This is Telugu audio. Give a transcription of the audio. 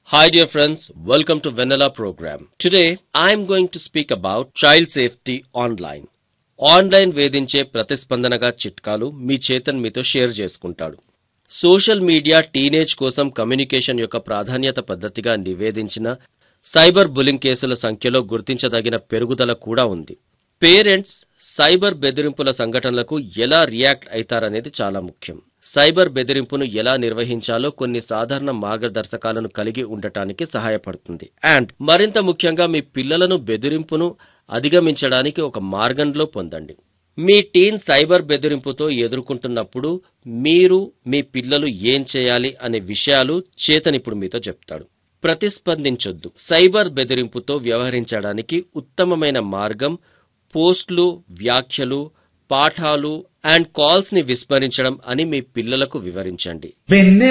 Hi, dear friends. Welcome to Vanilla program. Today, I'm going to speak about child safety online. Online వేధించే ప్రతిస్పందనగా చిట్కాలు మీ చేతన్ మీతో షేర్ చేసుకుంటాడు సోషల్ మీడియా టీనేజ్ కోసం కమ్యూనికేషన్ యొక్క ప్రాధాన్యత పద్ధతిగా నివేదించిన సైబర్ బులింగ్ కేసుల సంఖ్యలో గుర్తించదగిన పెరుగుదల కూడా ఉంది పేరెంట్స్ సైబర్ బెదిరింపుల సంఘటనలకు ఎలా రియాక్ట్ అవుతారనేది చాలా ముఖ్యం సైబర్ బెదిరింపును ఎలా నిర్వహించాలో కొన్ని సాధారణ మార్గదర్శకాలను కలిగి ఉండటానికి సహాయపడుతుంది అండ్ మరింత ముఖ్యంగా మీ పిల్లలను బెదిరింపును అధిగమించడానికి ఒక మార్గంలో పొందండి మీ టీన్ సైబర్ బెదిరింపుతో ఎదుర్కొంటున్నప్పుడు మీరు మీ పిల్లలు ఏం చేయాలి అనే విషయాలు చేతన్ ఇప్పుడు మీతో చెప్తాడు ప్రతిస్పందించొద్దు సైబర్ బెదిరింపుతో వ్యవహరించడానికి ఉత్తమమైన మార్గం పోస్టులు వ్యాఖ్యలు పాఠాలు అండ్ కాల్స్ ని విస్మరించడం అని మీ పిల్లలకు వివరించండి వెన్నెల